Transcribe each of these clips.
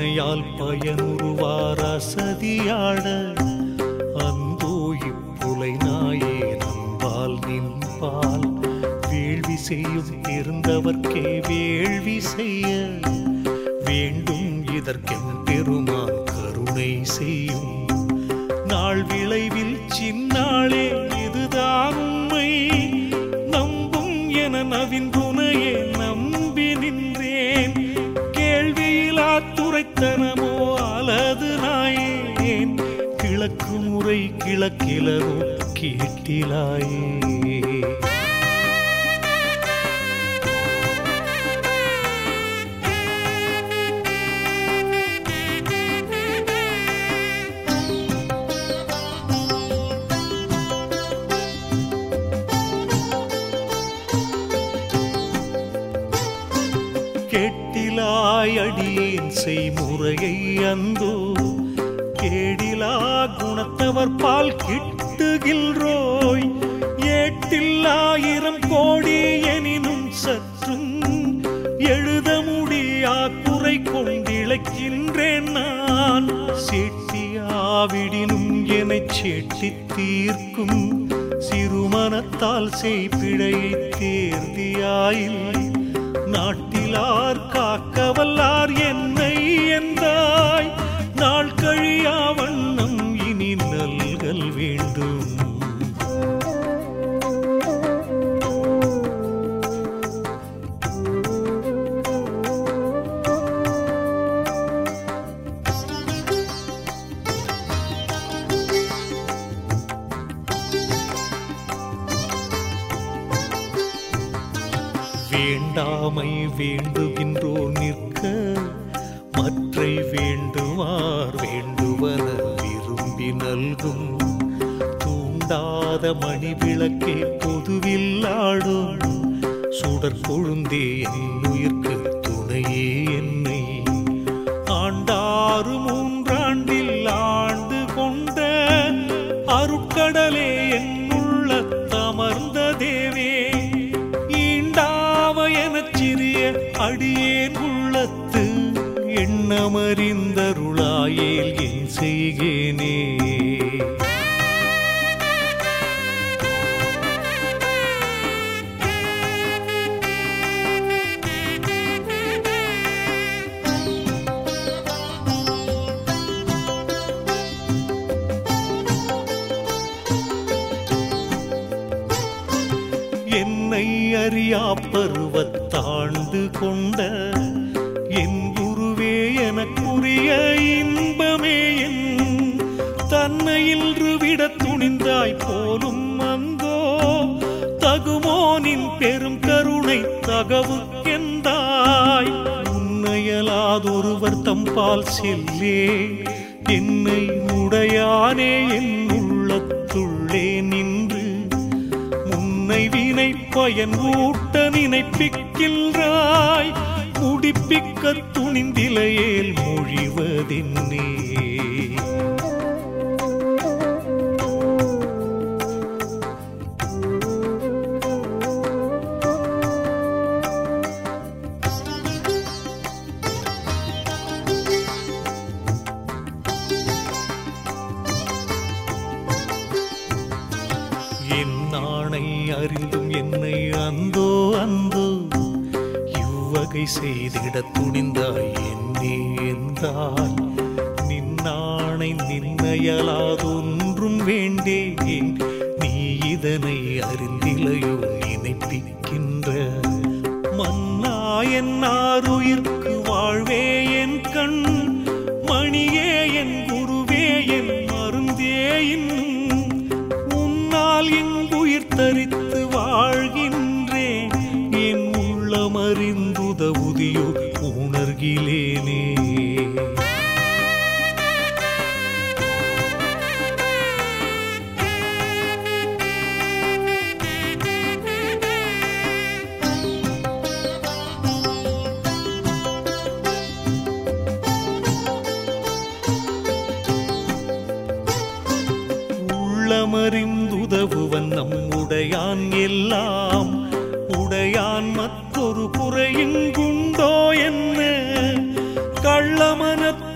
வினையால் பயனுருவார் அசதியாட அந்தோ இப்புலை நாயே நம்பால் நின்பால் வேள்வி செய்யும் இருந்தவர்க்கே வேள்வி செய்ய வேண்டும் இதற்கென் பெருமான் கருணை செய்யும் நாள் விளைவில் சின்னாளே இதுதான் உண்மை நம்பும் என நவின் துணையே நம்பி நின்றேன் கேள்வியிலா துரைத்தனமோ அலது நாயேன் கிழக்கு முறை கிழக்கிலரோ கேட்டிலாயே கேட்டிலாய் அடியேன் செய்முறையை அந்தோ கேடிலா குணத்தவர் பால் கிட்டுகில்ரோய் ஏட்டில்லாயிரம் கோடி எனினும் சற்றும் எழுத முடியா குறை கொண்டிழைக்கின்றேன் நான் சேட்டியாவிடினும் எனச் சேட்டி தீர்க்கும் சிறுமனத்தால் செய்பிழையை தேர்தியாயில் நாட்டிலார் காக்கவல்லார் என்னை என்றாய் நாள் கழியா வண்ணம் இனி நல்கல் வேண்டும் வேண்டாமை வேண்டுகின்றோ நிற்க மற்றை வேண்டுவார் வேண்டுவன விரும்பி நல்கும் தூண்டாத மணி விளக்கே பொதுவில் ஆடும் சுடர் கொழுந்தே என் உயிர்க்கு துணையே என்னை ஆண்டாறு மூன்றாண்டில் ஆண்டு கொண்ட அருட்கடலே என் உள்ளத்தமர்ந்த தேவே ஈண்டாவ எனச் சிறிய அடியேன் உள்ளத்து எண்ணமறிந்தருளாயேல் என் செய்கேனே என்னை அறியா பருவத்தாண்டு கொண்ட என் குருவே எனக்குரிய இன்பமே என் தன்னை இன்று விட துணிந்தாய் போலும் அந்தோ தகுமோ நின் பெரும் கருணை தகவுக்கெந்தாய் உன்னையலாதொருவர் தம்பால் செல்லே என்னை உடையானே என் உள்ளத்துள்ளே நின்று முன்னை வினை பயன் ஊட்ட நினைப்பிக்கின்றாய் முடிப்பிக்க துணிந்திலையேல் மொழிவதென்னே என் நாணை அறிந்தும் என்னை அந்தோ அந்தோ இவ்வகை செய்திட துணிந்தாய் என்னே என்றாய் நின்னாணை நின்னையலாதொன்றும் வேண்டேன் நீ இதனை அறிந்திலையோ நினைப்பிக்கின்ற மன்னா என் ஆருயிர்க்கு வாழ்வே என் கண் மணியே என் குருவே என் மருந்தே இன்னும் உன்னால் எங்குயிர் தரித்து வாழ்கின்றேன் என் உள்ளமறிந்துதவுதியோ உணர்கிலேனே உள்ளமறிந்துதவுவன் நம் உடையான் எல்லாம் உடையான் மற்றொரு குறையுங்குண்டோ என்ன கள்ளமனத்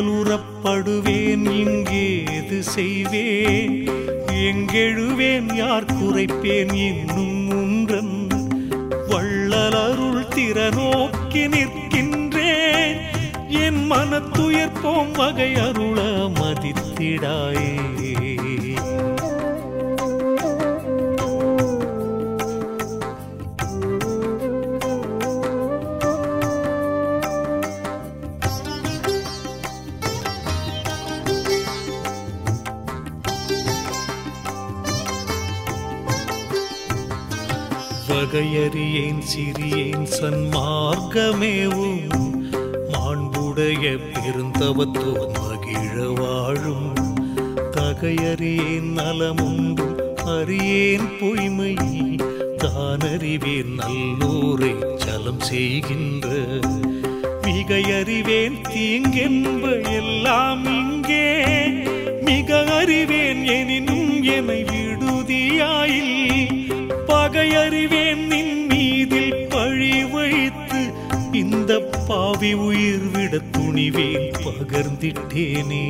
அல்லலுறப்படுவேன் இங்கேது செய்வேன் எங்கெழுவேன் யார் குறைப்பேன் இன்னும் உன்றன் வள்ளலருள் திறநோக்கி நிற்கின்றேன் என் மனத்துயர்ப்போம் வகை அருள மதித்திடாயே வகையறியேன் சிறியேன் சன்மார்க்கமேவும் மாண்புடைய பெருந்தவத்தோ மகிழ வாழும் தகையறியேன் நலமுண்டு அறியேன் பொய்மை தானறிவேன் நல்லோரை சலம் செய்கின்ற மிகையறிவேன் தீங்கென்ப எல்லாம் இங்கே மிக அறிவேன் எனினும் என்னை விடுதியாயில் பகையறிவேன் நின் மீதில் பழி வைத்து இந்த பாவி உயிர் விட துணிவேன் பகர்ந்திட்டேனே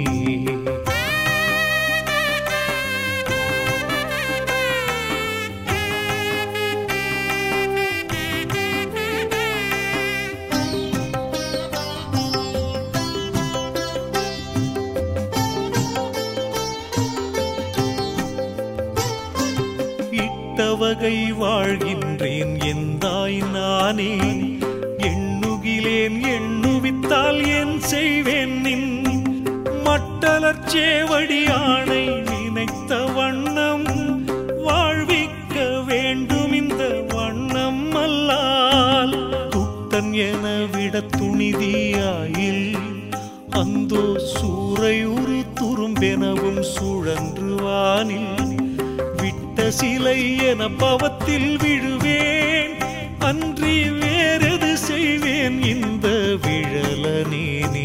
இட்டவகை வாழ்கின்றேன் எந்தாய் நானே எண்ணுகிலேன் எண்ணுவித்தால் என் செய்வேன் நின் மட்டலர் சேவடியானை நினைத்த வண்ணம் வாழ்விக்க வேண்டும் இந்த வண்ணம் அல்லால் துட்டன் என விட துணிதியாயில் அந்தோ சூறையுறு துரும்பெனவும் சுழன்றுவானில் விட்ட சிலை என பவத்தில் விழுவேன் அன்றி வேறெது செய்வேன் இந்த விழலனேனே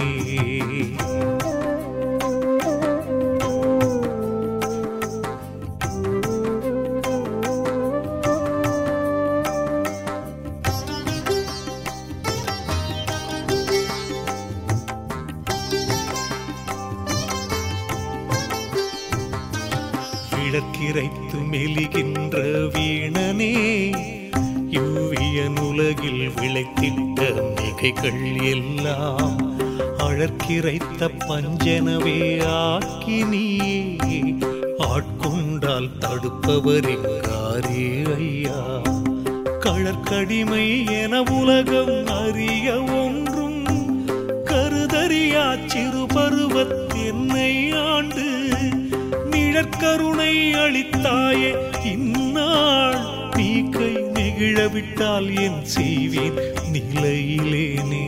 விளக்கிரைத்து மெலிகின்ற வீணனே இவ்வியனுலகில் விளைத்திட்ட மிகைகள் எல்லாம் அழற்கிரைத்த பஞ்சனவே ஆக்கி நீயே ஆட்கொண்டால் தடுப்பவரிங்காரே ஐயா கழற்கடிமை என உலகம் அறிய ஒன்றும் கருதறியா சிறு பருவத்தென்னை ஆண்டு நிழற்கருணை அளித்தாயே இந்நாள் நீ கை நெகிழவிட்டால் என் செய்வேன் நிலையிலேனே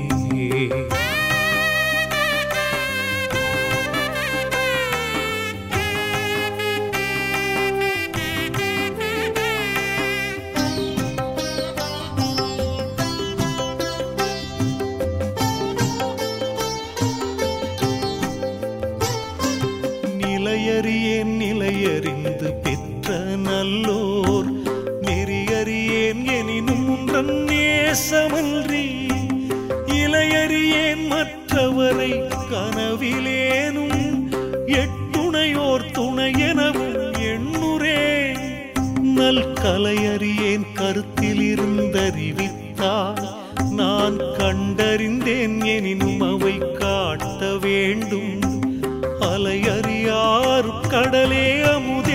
நிலையறியேன் நிலையறிந்து பெற்ற நல்லோர் நெறியறியேன் எனினும் உன்றன் நேசமன்றி இலையறியேன் மற்றவரை கனவிலேனும் எட்டுணையோர் துணை எனவும் எண்ணுரேன் நல் கலையறியேன் கருத்தில் இருந்தறிவித்தால் நான் கண்டறிந்தேன் எனினும் அவை காட்ட வேண்டும் அலையறியார் கடலே அமுதே